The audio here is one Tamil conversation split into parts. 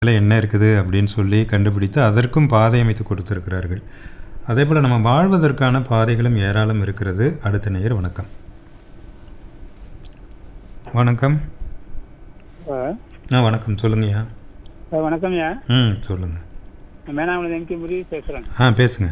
அதில் என்ன இருக்குது அப்படின்னு சொல்லி கண்டுபிடித்து அதற்கும் பாதை அமைத்து கொடுத்திருக்கிறார்கள் அதே போல் நம்ம வாழ்வதற்கான பாதைகளும் ஏராளம் இருக்கிறது அடுத்த நேயர் வணக்கம் வணக்கம் ஆ வணக்கம் சொல்லுங்கய்யா வணக்கம்யா ம் சொல்லுங்கள் மேனாமலை எம்கே முருகி பேசுறேன் ஆ பேசுங்க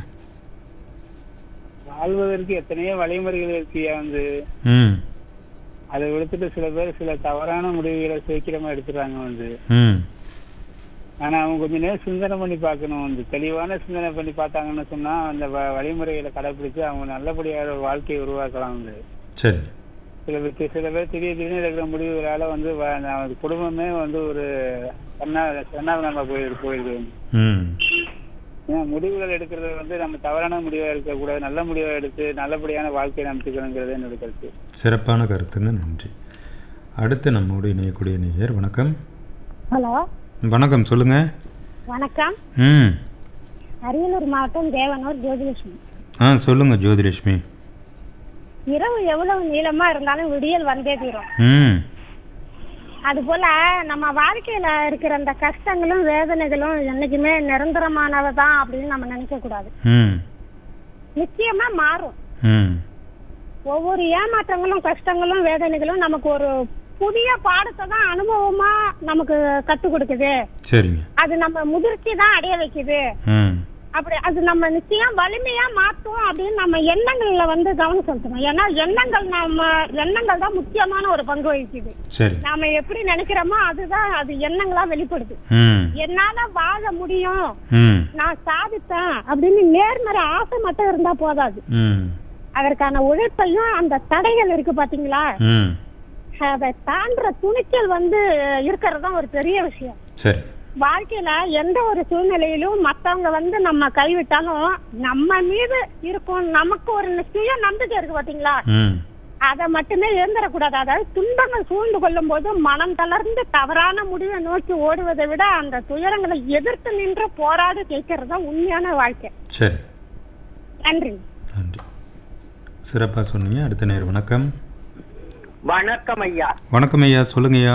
வாழ்வதற்கு எத்தனையோ வழிமுறைகள் இருக்குயா வந்து ம் அதை விடுத்துட்டு சில பேர் சில தவறான முடிவுகளை சீக்கிரமா எடுத்துறாங்க வந்து ம் ஆனா அவங்க கொஞ்ச நேரம் சிந்தனை பண்ணி பார்க்கணும் வந்து தெளிவான சிந்தனை பண்ணி பார்த்தாங்கன்னு சொன்னா அந்த வ- வழிமுறைகளை கடைபிடிச்சு அவங்க நல்லபடியான ஒரு வாழ்க்கையை உருவாக்கலாம் வந்து சரி சில பேர் சில பேர் திடீர் திடீர்னு எடுக்கிற முடிவுகளால வந்து வ- நான் குடும்பமே வந்து ஒரு சன்னா சன்னாதனமா போயிருக்கு போயிருக்கு ம் ஏன்னா முடிவுகள் எடுக்கிறது வந்து நம்ம தவறான முடிவா இருக்கக்கூடாது நல்ல முடிவா எடுத்து நல்லபடியான வாழ்க்கையை அமைச்சுக்கணுங்கிறது என்னோட கருத்து சிறப்பான கருத்துங்க நன்றி அடுத்து நம்மோடு இணையக்கூடிய நேயர் வணக்கம் ஹலோ வணக்கம் சொல்லுங்கள் வணக்கம் ம் அரியலூர் மாவட்டம் தேவனூர் ஜோதிலட்சுமி ஆ சொல்லுங்கள் ஜோதிலட்சுமி இரவு எவ்வளவு நீளமா இருந்தாலும் விடியல் வந்தே தீரும் ம் அது போல நம்ம வாழ்க்கையில இருக்கிற அந்த கஷ்டங்களும் வேதனைகளும் என்னைக்குமே நிரந்தரமானவை தான் அப்படின்னு நம்ம நினைக்க கூடாது ம் நிச்சயமா மாறும் ம் ஒவ்வொரு ஏமாற்றங்களும் கஷ்டங்களும் வேதனைகளும் நமக்கு ஒரு புதிய பாடத்தை தான் அனுபவமா நமக்கு கத்துக் கொடுக்குது சரிங்க அது நம்ம முதிர்ச்சி தான் அடைய வைக்குது ம் அப்படி அது நம்ம நிச்சயம் வலிமையா மாத்தும் அப்படின்னு நம்ம எண்ணங்கள்ல வந்து கவனம் செலுத்தணும் ஏன்னா எண்ணங்கள் நம்ம எண்ணங்கள் தான் முக்கியமான ஒரு பங்கு வகிக்குது சரி நாம எப்படி நினைக்கிறோமோ அதுதான் அது எண்ணங்களா வெளிப்படுது ம் என்னால வாழ முடியும் ம் நான் சாதித்தேன் அப்படின்னு நேர்மறை ஆசை மட்டும் இருந்தா போதாது ம் அதற்கான உழைப்பையும் அந்த தடைகள் இருக்கு பாத்தீங்களா ம் அதை தாண்டுற துணிச்சல் வந்து இருக்கிறது தான் ஒரு பெரிய விஷயம் சரி வாழ்க்கையில எந்த ஒரு சூழ்நிலையிலும் மத்தவங்க வந்து நம்ம கைவிட்டாலும் நம்ம மீது இருக்கும் நமக்கு ஒரு சுய நம்பிக்கை இருக்கு பாத்தீங்களா ம் அதை மட்டுமே இழந்துடக்கூடாது அதாவது துன்பங்கள் சூழ்ந்து கொள்ளும் போது மனம் தளர்ந்து தவறான முடிவை நோக்கி ஓடுவதை விட அந்த துயரங்களை எதிர்த்து நின்று போராடி ஜெயிக்கிறது தான் உண்மையான வாழ்க்கை சரி நன்றி நன்றி சிறப்பாக சொன்னீங்க அடுத்த நேர் வணக்கம் வணக்கம் ஐயா வணக்கம் ஐயா சொல்லுங்கய்யா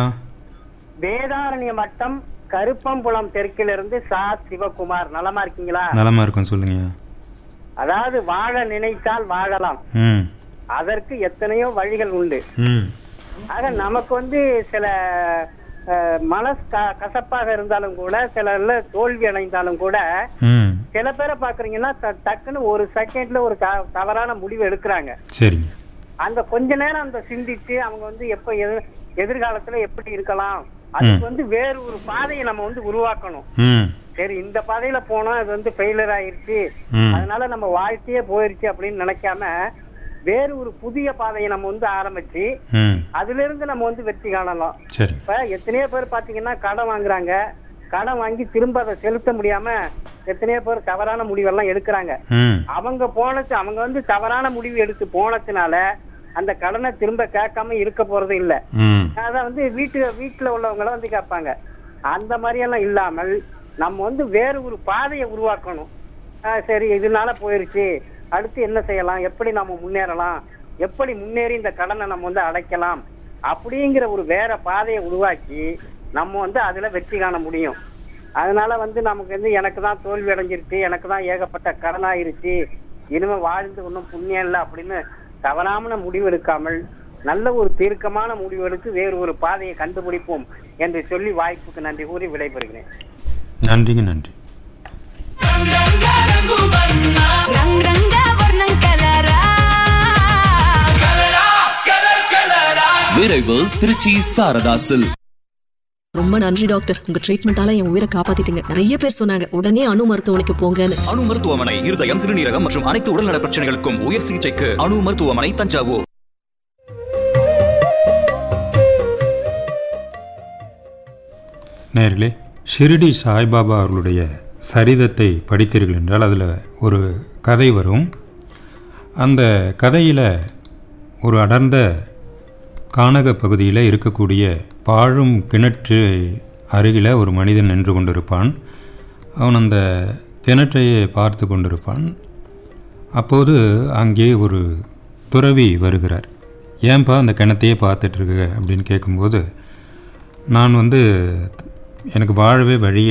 வேதாரண்ய மட்டம் கருப்பம்புலம் தெற்கிலிருந்து சா சிவகுமார் நலமா இருக்கீங்களா நலமா இருக்கும் சொல்லுங்கய்யா அதாவது வாழ நினைத்தால் வாழலாம் ம் அதற்கு எத்தனையோ வழிகள் உண்டு ம் ஆக நமக்கு வந்து சில அஹ், மனசு க- கசப்பாக இருந்தாலும் கூட சில தோல்வி அடைந்தாலும் கூட ம் சில பேரை பாக்குறீங்கன்னா ட- டக்குன்னு ஒரு செகண்ட்ல ஒரு த- தவறான முடிவு எடுக்கிறாங்க சரிங்க அந்த கொஞ்ச நேரம் அந்த சிந்திச்சு அவங்க வந்து எப்ப எதிர்- எதிர்காலத்துல எப்படி இருக்கலாம் அதுக்கு வந்து வேறு ஒரு பாதையை நம்ம வந்து உருவாக்கணும் ம் சரி இந்த பாதையில போனா அது வந்து ஃபெயிலியர் ஆயிருச்சு ம் அதனால நம்ம வாழ்க்கையே போயிருச்சு அப்படின்னு நினைக்காம வேறு ஒரு புதிய பாதையை நம்ம வந்து ஆரம்பிச்சு ம் அதுல இருந்து நம்ம வந்து வெற்றி காணலாம் சரி இப்ப எத்தனையோ பேர் பாத்தீங்கன்னா கடன் வாங்குறாங்க கடன் வாங்கி திரும்ப அதை செலுத்த முடியாம எத்தனையோ பேர் தவறான முடிவெல்லாம் எடுக்கிறாங்க ம் அவங்க போனது அவங்க வந்து தவறான முடிவு எடுத்து போனதுனால அந்த கடனை திரும்ப கேட்காம இருக்க போறது இல்ல ம் அத வந்து வீட்டு வீட்டுல உள்ளவங்கள வந்து கேட்பாங்க அந்த மாதிரி எல்லாம் இல்லாமல் நம்ம வந்து வேறு ஒரு பாதையை உருவாக்கணும் ஆஹ் சரி இதனால போயிருச்சு அடுத்து என்ன செய்யலாம் எப்படி நம்ம முன்னேறலாம் எப்படி முன்னேறி இந்த கடனை நம்ம வந்து அடைக்கலாம் அப்படிங்கிற ஒரு வேற பாதையை உருவாக்கி நம்ம வந்து அதுல வெற்றி காண முடியும் அதனால வந்து நமக்கு வந்து எனக்கு தான் தோல்வி அடைஞ்சிருச்சு எனக்கு தான் ஏகப்பட்ட கடன் ஆயிருச்சு இனிமே வாழ்ந்து ஒன்றும் புண்ணியம் இல்லை அப்படின்னு தவறான முடிவு எடுக்காமல் நல்ல ஒரு தீர்க்கமான முடிவு எடுத்து வேறு ஒரு பாதையை கண்டுபிடிப்போம் என்று சொல்லி வாய்ப்புக்கு நன்றி கூறி விடைபெறுகிறேன் நன்றிங்க நன்றி రంగ్ రంగ వర్ణం కలరా நிறைவு திருச்சி சாரதாசில் ரொம்ப நன்றி டாக்டர் உங்க ட்ரீட்மெண்டால என் உயிரை காப்பாத்திட்டீங்க நிறைய பேர் சொன்னாங்க உடனே அணு மருத்துவமனைக்கு போங்கன்னு அணு மருத்துவமனை இருதயம் சிறுநீரகம் மற்றும் அனைத்து உடல்நல பிரச்சனைகளுக்கும் உயர் சிகிச்சைக்கு அணு மருத்துவமனை தஞ்சாவூர் நேர்களே ஷிரிடி சாய்பாபா அவர்களுடைய சரிதத்தை படித்தீர்கள் என்றால் அதில் ஒரு கதை வரும் அந்த கதையில் ஒரு அடர்ந்த கானக பகுதியில் இருக்கக்கூடிய பாழும் கிணற்று அருகில் ஒரு மனிதன் நின்று கொண்டிருப்பான் அவன் அந்த கிணற்றையே பார்த்து கொண்டிருப்பான் அப்போது அங்கே ஒரு துறவி வருகிறார் ஏன்பா அந்த கிணத்தையே பார்த்துட்ருக்க அப்படின்னு கேட்கும்போது நான் வந்து எனக்கு வாழவே வழி